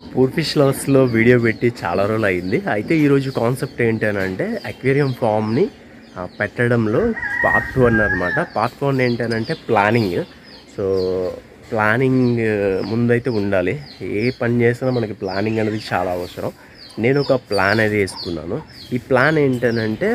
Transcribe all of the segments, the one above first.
పూర్ఫిష్ లాస్లో video పెట్టి చాలా రోజులు అయింది అయితే ఈరోజు కాన్సెప్ట్ ఏంటి అని అంటే అక్వేరియం ఫామ్ని ఆ, పెట్టడంలో పార్ట్ వన్ అనమాట పార్ట్ వన్ ఏంటనంటే ప్లానింగ్ సో ప్లానింగ్ ముందైతే ఉండాలి ఏ పని చేసినా మనకి ప్లానింగ్ అనేది చాలా అవసరం నేను ఒక ప్లాన్ అయితే వేసుకున్నాను ఈ ప్లాన్ ఏంటనంటే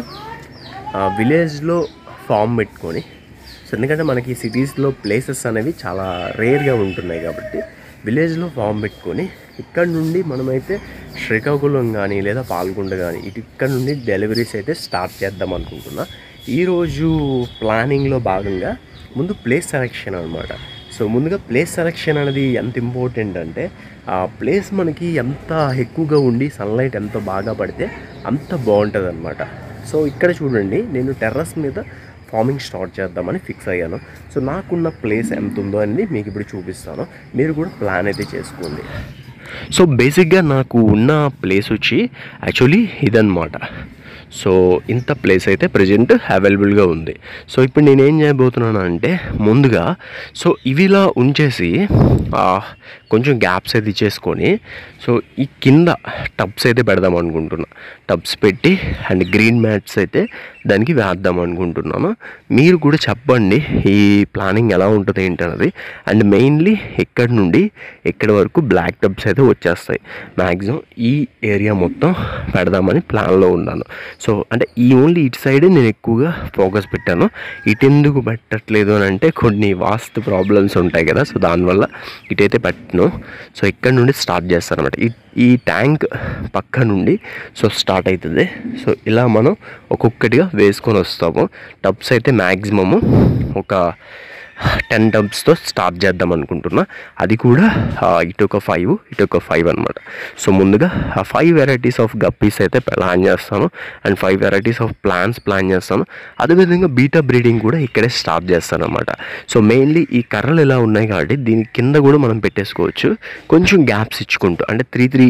విలేజ్లో ఫామ్ పెట్టుకొని సో ఎందుకంటే మనకి సిటీస్లో ప్లేసెస్ అనేవి చాలా రేర్గా ఉంటున్నాయి కాబట్టి విలేజ్లో ఫామ్ పెట్టుకొని ఇక్కడ నుండి మనమైతే శ్రీకాకుళం కానీ లేదా పాల్గొండ కానీ ఇటు ఇక్కడ నుండి డెలివరీస్ అయితే స్టార్ట్ చేద్దాం అనుకుంటున్నా ఈరోజు ప్లానింగ్లో భాగంగా ముందు ప్లేస్ సెలెక్షన్ అనమాట సో ముందుగా ప్లేస్ సెలెక్షన్ అనేది ఎంత ఇంపార్టెంట్ అంటే ఆ ప్లేస్ మనకి ఎంత ఎక్కువగా ఉండి సన్లైట్ ఎంత బాగా పడితే అంత బాగుంటుంది అనమాట సో ఇక్కడ చూడండి నేను టెర్రస్ మీద ఫార్మింగ్ స్టార్ట్ చేద్దామని ఫిక్స్ అయ్యాను సో నాకున్న ప్లేస్ ఎంత ఉందో అనేది మీకు ఇప్పుడు చూపిస్తాను మీరు కూడా ప్లాన్ అయితే చేసుకోండి సో బేసిక్గా నాకు ఉన్న ప్లేస్ వచ్చి యాక్చువల్లీ ఇదన్నమాట సో ఇంత ప్లేస్ అయితే ప్రజెంట్ అవైలబుల్గా ఉంది సో ఇప్పుడు నేను ఏం చేయబోతున్నాను అంటే ముందుగా సో ఇవిలా ఉంచేసి ఆ, కొంచెం గ్యాప్స్ అయితే ఇచ్చేసుకొని సో ఈ కింద టబ్స్ అయితే పెడదాం అనుకుంటున్నా టబ్స్ పెట్టి అండ్ గ్రీన్ మ్యాట్స్ అయితే దానికి వేద్దాం అనుకుంటున్నాను మీరు కూడా చెప్పండి ఈ ప్లానింగ్ ఎలా ఉంటుంది ఏంటన్నది అండ్ మెయిన్లీ ఇక్కడ నుండి ఇక్కడ వరకు బ్లాక్ టబ్స్ అయితే వచ్చేస్తాయి మ్యాక్సిమం ఈ ఏరియా మొత్తం పెడదామని ప్లాన్లో ఉన్నాను సో అంటే ఈ ఓన్లీ ఇటు సైడే నేను ఎక్కువగా ఫోకస్ పెట్టాను ఇటు ఎందుకు పెట్టట్లేదు అని అంటే కొన్ని వాస్తు ప్రాబ్లమ్స్ ఉంటాయి కదా సో దానివల్ల ఇటైతే పెట్టను సో ఇక్కడ నుండి స్టార్ట్ చేస్తాను అనమాట ఈ ఈ ట్యాంక్ పక్క నుండి సో స్టార్ట్ అవుతుంది సో ఇలా మనం ఒక్కొక్కటిగా వేసుకొని వస్తాము టబ్స్ అయితే మ్యాక్సిమము ఒక టెన్ టబ్స్తో స్టార్ట్ చేద్దాం అనుకుంటున్నా అది కూడా ఆ, ఇటు ఒక ఫైవ్ ఇటు ఒక ఫైవ్ అనమాట సో ముందుగా ఆ ఫైవ్ వెరైటీస్ ఆఫ్ గప్పీస్ అయితే ప్లాన్ చేస్తాను and five varieties of plans plan చేస్తాను అదేవిధంగా బీటా బ్రీడింగ్ కూడా ఇక్కడే స్టార్ట్ చేస్తాను అనమాట సో మెయిన్లీ ఈ కర్రలు ఎలా ఉన్నాయి కాబట్టి దీని కింద కూడా మనం పెట్టేసుకోవచ్చు కొంచెం గ్యాప్స్ ఇచ్చుకుంటూ అంటే త్రీ త్రీ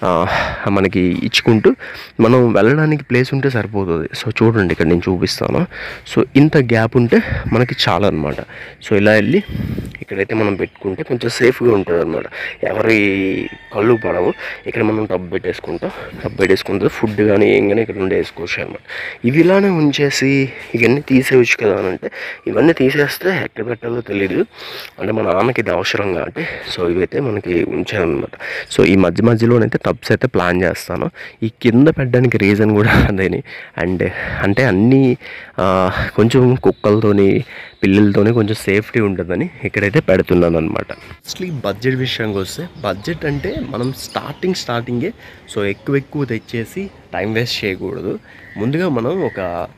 మనకి ఇచ్చుకుంటూ మనం వెళ్ళడానికి ప్లేస్ ఉంటే సరిపోతుంది సో చూడండి ఇక్కడ నేను చూపిస్తాను సో ఇంత గ్యాప్ ఉంటే మనకి చాలా అనమాట సో ఇలా వెళ్ళి ఇక్కడైతే మనం పెట్టుకుంటే కొంచెం సేఫ్గా ఉంటుంది అనమాట ఎవరి కళ్ళు పడవు ఇక్కడ మనం టబ్ పెట్టేసుకుంటాం టబ్ పెట్టేసుకుంటే ఫుడ్ కానీ ఏం కానీ ఇక్కడ నుండి వేసుకోవచ్చు అనమాట ఇవి ఇలానే ఉంచేసి ఇవన్నీ తీసేయచ్చు కదా అని అంటే ఇవన్నీ తీసేస్తే ఎక్కడ పెట్టాలో తెలియదు అంటే మా నాన్నకి ఇది అవసరం కాబట్టి సో ఇవైతే మనకి ఉంచానమాట సో ఈ మధ్య మధ్యలోనైతే టబ్స్ అయితే ప్లాన్ చేస్తాను ఈ కింద పెట్టడానికి రీజన్ కూడా అదేని అండ్ అంటే అన్నీ ఆ, కొంచెం కుక్కలతోని పిల్లలతోని కొంచెం సేఫ్టీ ఉంటుందని ఇక్కడైతే పెడుతున్నాను అనమాట అసలు ఈ బడ్జెట్ విషయానికి వస్తే బడ్జెట్ అంటే మనం స్టార్టింగ్ స్టార్టింగే సో ఎక్కువ ఎక్కువ తెచ్చేసి టైం వేస్ట్ చేయకూడదు ముందుగా మనం ఒక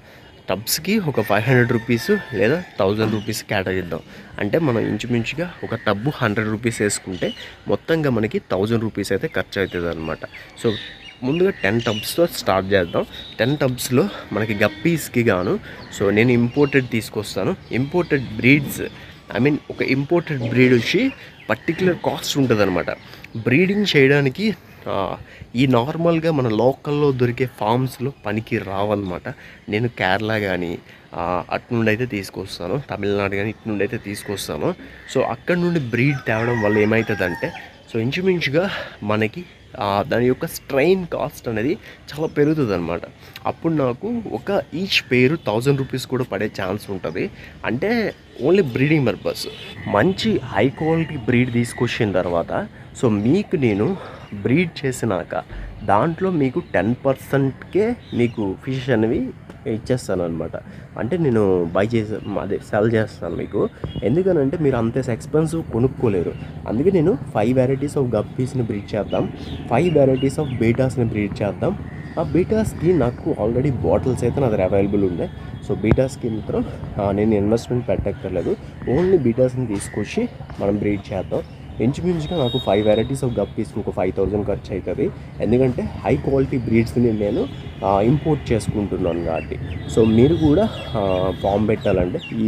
టబ్స్కి ఒక ఫైవ్ హండ్రెడ్ రూపీస్ లేదా థౌజండ్ రూపీస్ కేటాయిద్దాం అంటే మనం ఇంచుమించుగా ఒక టబ్బు హండ్రెడ్ రూపీస్ వేసుకుంటే మొత్తంగా మనకి థౌజండ్ రూపీస్ అయితే ఖర్చు అవుతుంది అనమాట సో ముందుగా టెన్ టబ్స్తో స్టార్ట్ చేద్దాం టెన్ టబ్స్లో మనకి గప్పీస్కి గాను సో నేను ఇంపోర్టెడ్ తీసుకొస్తాను ఇంపోర్టెడ్ బ్రీడ్స్ ఐ మీన్ ఒక ఇంపోర్టెడ్ బ్రీడ్ వచ్చి పర్టికులర్ కాస్ట్ ఉంటుంది అనమాట బ్రీడింగ్ చేయడానికి ఆ, ఈ నార్మల్గా మన లోకల్లో దొరికే ఫామ్స్లో పనికి రావన్నమాట నేను కేరళ కానీ అటు నుండి అయితే తీసుకొస్తాను తమిళనాడు కానీ ఇటు నుండి అయితే తీసుకొస్తాను సో అక్కడ నుండి బ్రీడ్ తేవడం వల్ల ఏమవుతుందంటే సో ఇంచుమించుగా మనకి ఆ, దాని యొక్క స్ట్రెయిన్ కాస్ట్ అనేది చాలా పెరుగుతుంది అనమాట అప్పుడు నాకు ఒక ఈచ్ పేరు థౌజండ్ రూపీస్ కూడా పడే ఛాన్స్ ఉంటుంది అంటే ఓన్లీ బ్రీడింగ్ పర్పస్ మంచి హై క్వాలిటీ బ్రీడ్ తీసుకొచ్చిన తర్వాత సో మీకు నేను బ్రీడ్ చేసినాక దాంట్లో మీకు టెన్ పర్సెంట్కే మీకు ఫిష్ అనేవి ఇచ్చేస్తాను అనమాట అంటే నేను బై చేసే అదే సెల్ చేస్తాను మీకు ఎందుకనంటే మీరు అంత ఎక్స్పెన్సివ్ కొనుక్కోలేరు అందుకే నేను ఫైవ్ వెరైటీస్ ఆఫ్ గప్పీస్ని బ్రీడ్ చేద్దాం ఫైవ్ వెరైటీస్ ఆఫ్ బీటాస్ని బ్రీడ్ చేద్దాం ఆ బీటాస్కి నాకు ఆల్రెడీ బాటిల్స్ అయితే నా దగ్గర అవైలబుల్ ఉన్నాయి సో బీటాస్కి మాత్రం ఆ, నేను ఇన్వెస్ట్మెంట్ పెట్టక్కర్లేదు ఓన్లీ బీటాస్ని తీసుకొచ్చి మనం బ్రీడ్ చేద్దాం ఇంచుమించుగా నాకు ఫైవ్ వెరైటీస్ ఆఫ్ గప్పీస్కి ఒక ఫైవ్ థౌజండ్ ఖర్చు అవుతుంది ఎందుకంటే హై క్వాలిటీ బ్రీడ్స్ని నేను ఇంపోర్ట్ చేసుకుంటున్నాను కాబట్టి సో మీరు కూడా ఫామ్ పెట్టాలంటే ఈ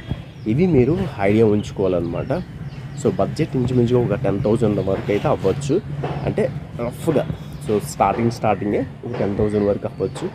ఇవి మీరు ఐడియా ఉంచుకోవాలన్నమాట సో బడ్జెట్ ఇంచుమించుగా ఒక టెన్ థౌజండ్ వరకు అయితే అవ్వచ్చు అంటే రఫ్గా సో స్టార్టింగ్ స్టార్టింగే ఒక టెన్ థౌజండ్ వరకు అవ్వచ్చు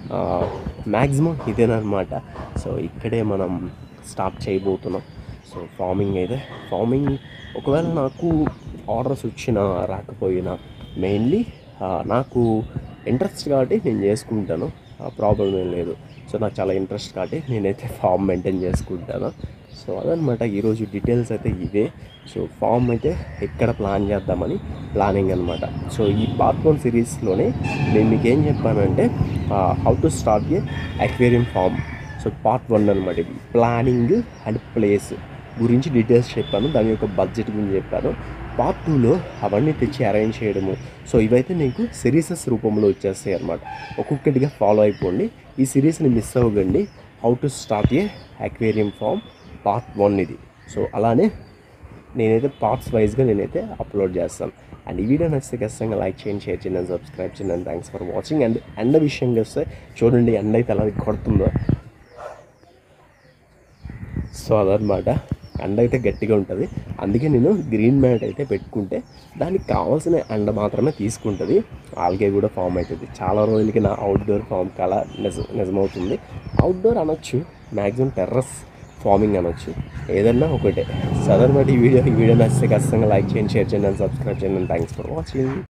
మ్యాక్సిమం ఇదేనమాట సో ఇక్కడే మనం స్టార్ట్ చేయబోతున్నాం సో ఫార్మింగ్ అయితే ఫార్మింగ్ ఒకవేళ నాకు ఆర్డర్స్ వచ్చినా రాకపోయినా మెయిన్లీ నాకు ఇంట్రెస్ట్ కాబట్టి నేను చేసుకుంటాను ప్రాబ్లం ఏం లేదు సో నాకు చాలా ఇంట్రెస్ట్ కాబట్టి నేనైతే ఫామ్ మెయింటైన్ చేసుకుంటాను సో అదనమాట ఈరోజు డీటెయిల్స్ అయితే ఇవే సో ఫామ్ అయితే ఎక్కడ ప్లాన్ చేద్దామని ప్లానింగ్ అనమాట సో ఈ పార్ట్ వన్ సిరీస్లోనే నేను మీకు ఏం చెప్పానంటే how to start a aquarium farm so part one అనమాట ఇది ప్లానింగ్ అండ్ ప్లేస్ గురించి డీటెయిల్స్ చెప్పాను దాని యొక్క బడ్జెట్ గురించి చెప్పాను పార్ట్ టూలో అవన్నీ తెచ్చి అరేంజ్ చేయడము సో ఇవైతే నీకు సిరీసెస్ రూపంలో వచ్చేస్తాయి అనమాట ఒక్కొక్కటిగా ఫాలో అయిపోండి ఈ సిరీస్ని మిస్ అవ్వకండి how to start a aquarium farm part one ఇది సో అలానే నేనైతే పార్ట్స్ వైజ్గా నేనైతే అప్లోడ్ చేస్తాను అండ్ ఈ వీడియో నచ్చితే ఖచ్చితంగా లైక్ చేయండి షేర్ చేయండి and సబ్స్క్రైబ్ చేయండి and thanks for watching and ఎండ విషయంగా వస్తే చూడండి ఎండ అయితే ఎలా కొడుతుందో సో అదనమాట ఎండ అయితే గట్టిగా ఉంటుంది అందుకే నేను గ్రీన్ మ్యాట్ అయితే పెట్టుకుంటే దానికి కావాల్సిన ఎండ మాత్రమే తీసుకుంటుంది ఆల్గే కూడా ఫామ్ అవుతుంది చాలా రోజులకి నా అవుట్డోర్ ఫామ్ కళ నిజ నిజమవుతుంది అవుట్డోర్ అనొచ్చు మ్యాక్సిమం టెర్రస్ ఫార్మింగ్ అనొచ్చు ఏదన్నా ఒకటే సో అదనమాట ఈ వీడియో ఈ వీడియో నచ్చితే ఖచ్చితంగా లైక్ చేయండి షేర్ చేయండి అండ్ సబ్స్క్రైబ్ చేయండి థ్యాంక్స్ ఫర్ వాచింగ్